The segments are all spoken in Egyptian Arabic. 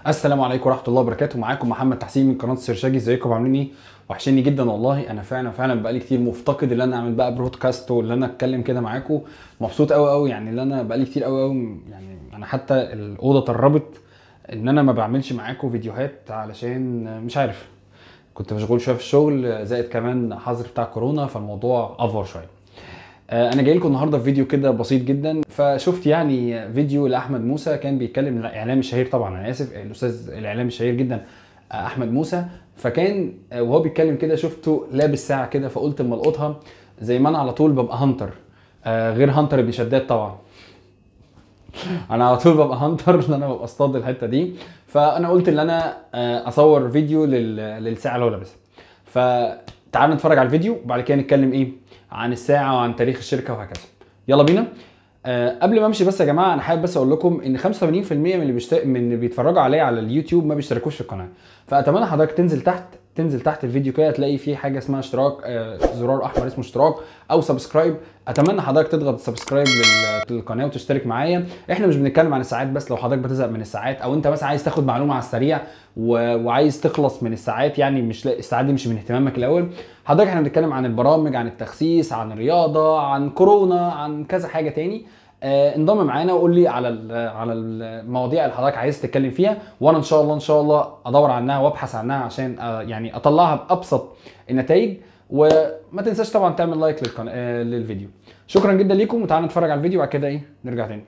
السلام عليكم ورحمه الله وبركاته معاكم محمد تحسين من قناه السرشاجي ازيكم عاملين ايه وحشني جدا والله انا فعلا فعلا بقالي كتير مفتقد ان انا اعمل بقى برودكاست وان انا اتكلم كده معاكم مبسوط قوي قوي يعني ان انا بقالي كتير قوي قوي يعني انا حتى الاوضه طربت ان انا ما بعملش معاكم فيديوهات علشان مش عارف كنت مشغول شويه في الشغل زائد كمان حظر بتاع كورونا فالموضوع افور شويه آه، انا جاي لكم النهارده في فيديو كده بسيط جدا فشفت يعني فيديو لاحمد موسى كان بيتكلم الاعلامي الشهير طبعا انا اسف الاستاذ الاعلامي الشهير جدا آه، احمد موسى فكان آه، وهو بيتكلم كده شفته لابس ساعه كده فقلت اما القطها زي ما انا على طول ببقى هانتر آه، غير هانتر ابن شداد طبعا انا على طول ببقى هانتر ان انا ببقى اصطاد الحته دي فانا قلت ان انا آه، اصور فيديو لل- للساعه اللي هو لابسها فتعالوا نتفرج على الفيديو وبعد كده نتكلم ايه عن الساعه وعن تاريخ الشركه وهكذا يلا بينا آه، قبل ما امشي بس يا جماعه انا حابب بس اقول لكم ان 85% من اللي بيشت... من اللي بيتفرجوا عليا على اليوتيوب ما بيشتركوش في القناه فاتمنى حضرتك تنزل تحت تنزل تحت الفيديو كده تلاقي فيه حاجه اسمها اشتراك آه، زرار احمر اسمه اشتراك او سبسكرايب اتمنى حضرتك تضغط سبسكرايب لل- للقناه وتشترك معايا احنا مش بنتكلم عن الساعات بس لو حضرتك بتزهق من الساعات او انت بس عايز تاخد معلومه على السريع و... وعايز تخلص من الساعات يعني مش لا- الساعات دي مش من اهتمامك الاول حضرتك احنا بنتكلم عن البرامج عن التخسيس عن الرياضه عن كورونا عن كذا حاجه تاني آه، انضم معانا وقول لي على ال- على المواضيع اللي حضرتك عايز تتكلم فيها وانا ان شاء الله ان شاء الله ادور عنها وابحث عنها عشان آه، يعني اطلعها بابسط النتائج وما تنساش طبعا تعمل لايك للقناه آه، للفيديو شكرا جدا ليكم وتعالوا نتفرج على الفيديو وبعد كده ايه نرجع تاني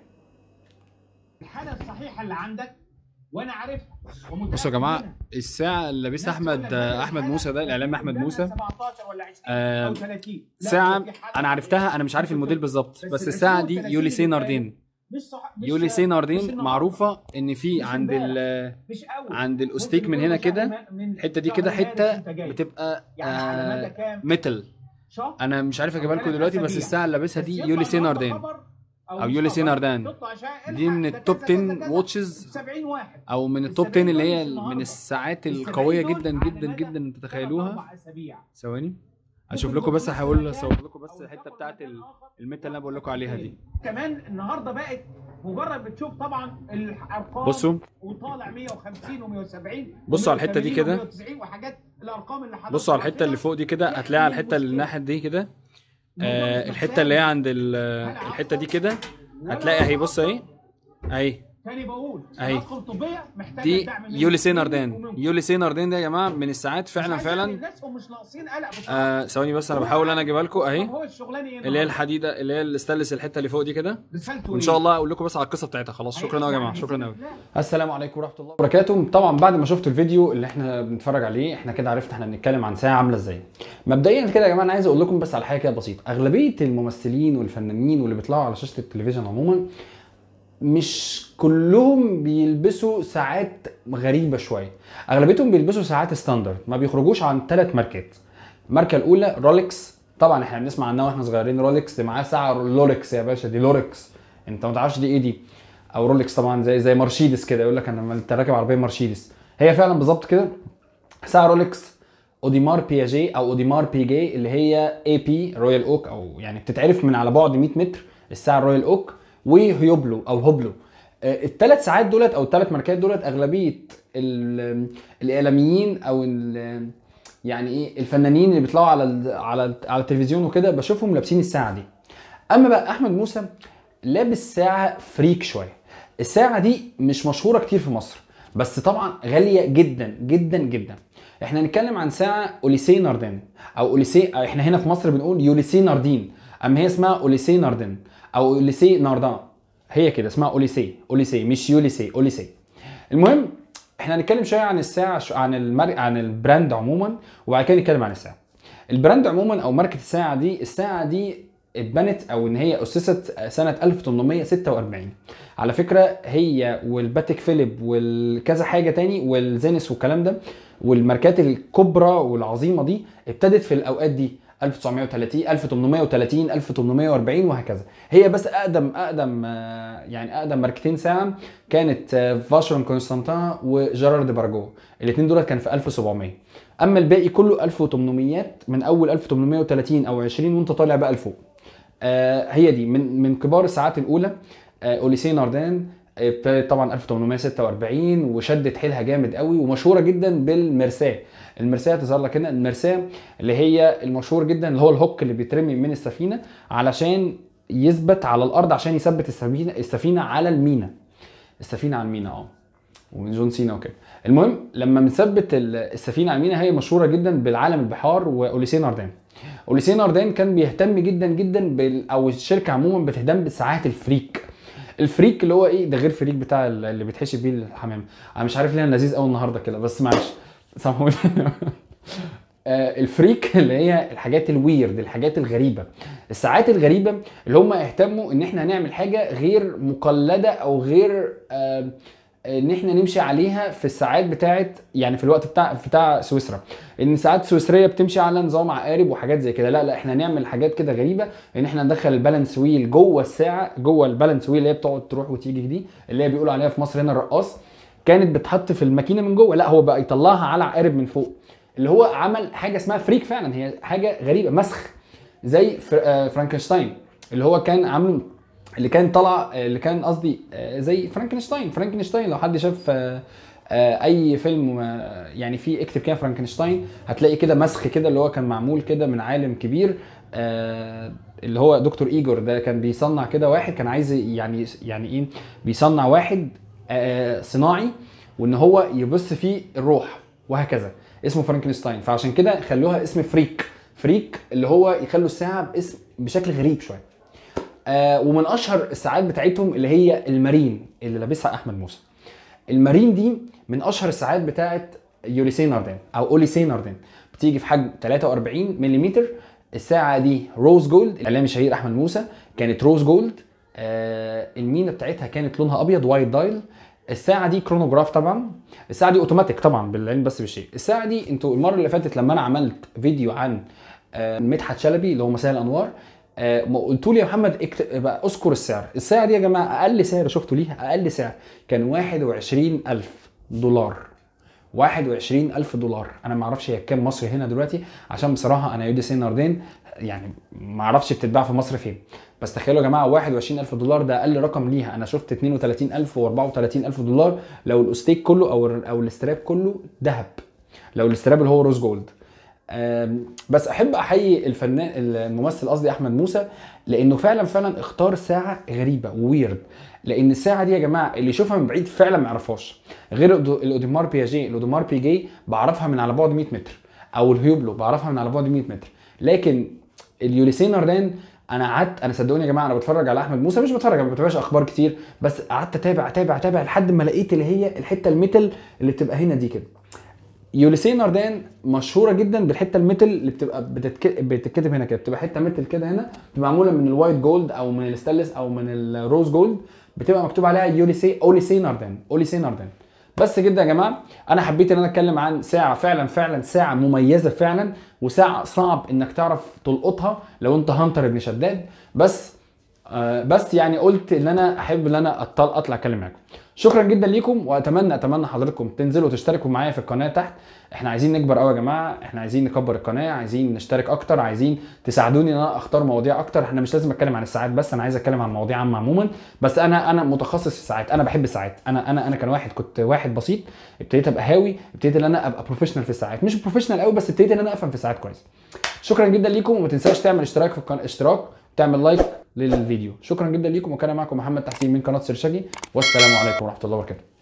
الحاله الصحيحه اللي عندك وانا عارفها ومتأكد بصوا يا جماعه منها. الساعه اللي لابسها الناس تقول احمد لك ده احمد الحالة موسى ده الاعلامي احمد قدامها موسى 17 ولا 20 آه، او 30 لا، ساعه في حالة انا عرفتها انا مش عارف الموديل بالظبط بس بس ال الساعه 20 دي و30 يولي سي اللي ناردين مش صح مش يولي سي مش ناردين النهاردة. معروفه ان في مش عند ال مش قوي عند ممكن الاستيك من يكون هنا مش كده عارف من الحته دي شهر كده مارس حته انت جاي. بتبقى يعني على مدى آه كام ميتال شهر انا مش عارف اجيبها لكم ثلاث دلوقتي بس أسابيع. الساعه اللي لابسها بس دي يطلع يولي سي النهاردة ناردين خبر أو يولي سي مش خبر، ناردان. تطلع شائع، دي من الحق، ده التوب كذا 10 كذا كذا. واتشز 70 واحد او من التوب 10 اللي هي من الساعات القويه جدا جدا جدا انت تتخيلوها أربع أسابيع. ثواني اشوف لكم بس هحاول اصور لكم بس الحته بتاعت ال- الميتال اللي انا بقول لكم عليها دي كمان النهارده بقت مجرد بتشوف طبعا الارقام بصوا وطالع 150 و170 بصوا على الحتة دي كده. و190 وحاجات الارقام اللي حضرتك بصوا على الحته اللي فوق دي كده هتلاقي على الحته اللي الناحيه دي كده آه الحته اللي هي عند ال- الحته دي كده هتلاقي اهي بص اهي اهي تاني بقول أهي. الأرقام الطبيه محتاجه دي دعم منك. يولي سي منك ناردان ومنكم. يولي سي ناردان ده يا جماعه من الساعات مش فعلا عايز يعني فعلا الناس هم مش ناقصين قلق بصراحه آه ثواني بس انا بحاول انا اجيبها لكم اهي طب هو الشغلانه ايه اللي هي النهاردة؟ الحديده اللي هي الاستانلس الحته اللي فوق دي كده رسالته وان إيه؟ شاء الله اقول لكم بس على القصه بتاعتها خلاص شكرا قوي يا جماعه يعني شكرا قوي لا. السلام عليكم ورحمه الله وبركاته طبعا بعد ما شفتوا الفيديو اللي احنا بنتفرج عليه احنا كده عرفنا احنا بنتكلم عن ساعه عامله ازاي مبدئيا كده يا جماعه انا عايز اقول لكم بس على حاجه كده بسيطه اغلبيه الممثلين والفنانين واللي بيطلعوا على شاشه التلفزيون عموما مش كلهم بيلبسوا ساعات غريبه شويه اغلبيتهم بيلبسوا ساعات ستاندرد ما بيخرجوش عن ثلاث ماركات الماركه الاولى رولكس طبعا احنا بنسمع عنها واحنا صغيرين رولكس دي معاه ساعه لوركس يا باشا دي لوركس انت ما تعرفش دي ايه دي او رولكس طبعا زي زي مرشيدس كده يقول لك انا لما انت راكب عربيه مرشيدس هي فعلا بالظبط كده ساعه رولكس اوديمار بياجي او اوديمار بيجي اللي هي اي بي رويال اوك او يعني بتتعرف من على بعد 100 متر الساعه الرويال اوك وهيوبلو او هوبلو الثلاث ساعات دولت او الثلاث ماركات دولت اغلبيه ال- الاعلاميين او ال- يعني ايه الفنانين اللي بيطلعوا على ال على ال على التلفزيون وكده بشوفهم لابسين الساعه دي اما بقى احمد موسى لابس ساعه فريك شويه الساعه دي مش مشهوره كتير في مصر بس طبعا غاليه جدا جدا جدا احنا هنتكلم عن ساعه اوليسي ناردين او اوليسي احنا هنا في مصر بنقول يوليسي ناردين اما هي اسمها اوليسي ناردين او اوليسي ناردان هي كده اسمها اوليسي اوليسي مش يوليسي اوليسي المهم احنا هنتكلم شويه عن الساعه شو- عن المر... عن البراند عموما وبعد كده نتكلم عن الساعه البراند عموما او ماركه الساعه دي الساعه دي اتبنت او ان هي اسست سنه 1846 على فكره هي والباتيك فيليب والكذا حاجه تاني والزينس والكلام ده والماركات الكبرى والعظيمه دي ابتدت في الاوقات دي 1930 1830 1840 وهكذا هي بس اقدم اقدم آه، يعني اقدم ماركتين ساعه كانت آه، فاشرون كونستانتان وجيرارد بارجو الاثنين دول كان في 1700 اما الباقي كله 1800 من اول 1830 او 20 وانت طالع بقى لفوق آه، هي دي من من كبار الساعات الاولى آه، اوليسي ناردان ابتدت طبعا 1846 وشدت حيلها جامد قوي ومشهوره جدا بالمرساه المرساه هتظهر لك هنا المرساه اللي هي المشهور جدا اللي هو الهوك اللي بيترمي من السفينه علشان يثبت على الارض عشان يثبت السفينه السفينه على المينا السفينه على المينا اه وجون سينا وكده المهم لما بنثبت ال- السفينه على المينا هي مشهوره جدا بالعالم البحار واوليسين اردان اوليسين اردان كان بيهتم جدا جدا بال او الشركه عموما بتهتم بساعات الفريك الفريك اللي هو ايه ده غير فريك بتاع ال- اللي بيتحشي بيه الحمام انا مش عارف ليه انا لذيذ قوي النهارده كده بس معلش سامحوني آه، الفريك اللي هي الحاجات الويرد الحاجات الغريبه الساعات الغريبه اللي هم اهتموا ان احنا نعمل حاجه غير مقلده او غير آه، ان احنا نمشي عليها في الساعات بتاعت يعني في الوقت بتاع بتاع سويسرا ان الساعات السويسريه بتمشي على نظام عقارب وحاجات زي كده لا لا احنا نعمل حاجات كده غريبه ان احنا ندخل البالانس ويل جوه الساعه جوه البالانس ويل اللي هي بتقعد تروح وتيجي دي اللي هي بيقولوا عليها في مصر هنا الرقاص كانت بتحط في الماكينه من جوه لا هو بقى يطلعها على عقارب من فوق اللي هو عمل حاجه اسمها فريك فعلا هي حاجه غريبه مسخ زي فر- آه، فرانكنشتاين اللي هو كان عامله اللي كان طلع اللي كان قصدي آه، زي فرانكنشتاين فرانكنشتاين لو حد شاف آه، آه، اي فيلم آه، يعني في اكتب كده فرانكنشتاين هتلاقي كده مسخ كده اللي هو كان معمول كده من عالم كبير آه، اللي هو دكتور ايجور ده كان بيصنع كده واحد كان عايز يعني يعني ايه بيصنع واحد آه، صناعي وان هو يبص فيه الروح وهكذا اسمه فرانكنشتاين فعشان كده خلوها اسم فريك فريك اللي هو يخلوا الساعه باسم بشكل غريب شويه آه ومن اشهر الساعات بتاعتهم اللي هي المارين اللي لابسها احمد موسى المارين دي من اشهر الساعات بتاعت يوليسين اردان او اوليسين اردان بتيجي في حجم 43 ملم الساعه دي روز جولد الاعلامي الشهير احمد موسى كانت روز جولد آه المينا بتاعتها كانت لونها ابيض وايت دايل الساعه دي كرونوجراف طبعا الساعه دي اوتوماتيك طبعا بالعلم بس بالشيء الساعه دي انتوا المره اللي فاتت لما انا عملت فيديو عن آه، مدحت شلبي اللي هو مساء الانوار آه، ما قلتوا لي يا محمد اكت... بقى اذكر السعر الساعه دي يا جماعه اقل سعر شفتوا ليها اقل سعر كان 21000 دولار 21000 دولار انا ما اعرفش هي بكام مصري هنا دلوقتي عشان بصراحه انا يودي سين ناردين يعني ما اعرفش بتتباع في مصر فين بس تخيلوا يا جماعه 21000 دولار ده اقل رقم ليها انا شفت 32000 و34000 دولار لو الاستيك كله او ال- او الاستراب كله ذهب لو الاستراب اللي هو روز جولد آم، بس احب احيي الفنان الممثل قصدي احمد موسى لانه فعلا فعلا اختار ساعه غريبه وويرد لان الساعه دي يا جماعه اللي يشوفها من بعيد فعلا ما يعرفهاش غير الأودو- الاوديمار بياجي الاوديمار بيجي بعرفها من على بعد 100 متر او الهيوبلو بعرفها من على بعد 100 متر لكن اليوليسين اردان انا قعدت انا صدقوني يا جماعه انا بتفرج على احمد موسى مش بتفرج انا ما بتابعش اخبار كتير بس قعدت اتابع اتابع اتابع لحد ما لقيت اللي هي الحته الميتال اللي بتبقى هنا دي كده يوليسين اردان مشهوره جدا بالحته الميتال اللي بتبقى بتتك... بتتكتب هنا كده بتبقى حته ميتال كده هنا بتبقى معموله من الوايت جولد او من الستانلس او من الروز جولد بتبقى مكتوب عليها يوليسي اوليسين اردان اوليسين اردان بس كده يا جماعه انا حبيت ان انا اتكلم عن ساعه فعلا فعلا ساعه مميزه فعلا وساعه صعب انك تعرف تلقطها لو انت هانتر ابن شداد بس آه، بس يعني قلت ان انا احب ان انا أطل- اطلع اتكلم معاكم شكرا جدا ليكم واتمنى اتمنى حضراتكم تنزلوا تشتركوا معايا في القناه تحت احنا عايزين نكبر قوي يا جماعه احنا عايزين نكبر القناه عايزين نشترك اكتر عايزين تساعدوني ان انا اختار مواضيع اكتر احنا مش لازم اتكلم عن الساعات بس انا عايز اتكلم عن مواضيع عامه عموما بس انا انا متخصص في الساعات انا بحب الساعات انا انا انا كان واحد كنت واحد بسيط ابتديت ابقى هاوي ابتديت ان انا ابقى بروفيشنال في الساعات مش بروفيشنال قوي بس ابتديت ان انا افهم في الساعات كويس شكرا جدا ليكم وما تنساش تعمل اشتراك في القناه اشتراك تعمل لايك للفيديو شكرا جدا ليكم وكان معكم محمد تحسين من قناه سرشاجي والسلام عليكم ورحمه الله وبركاته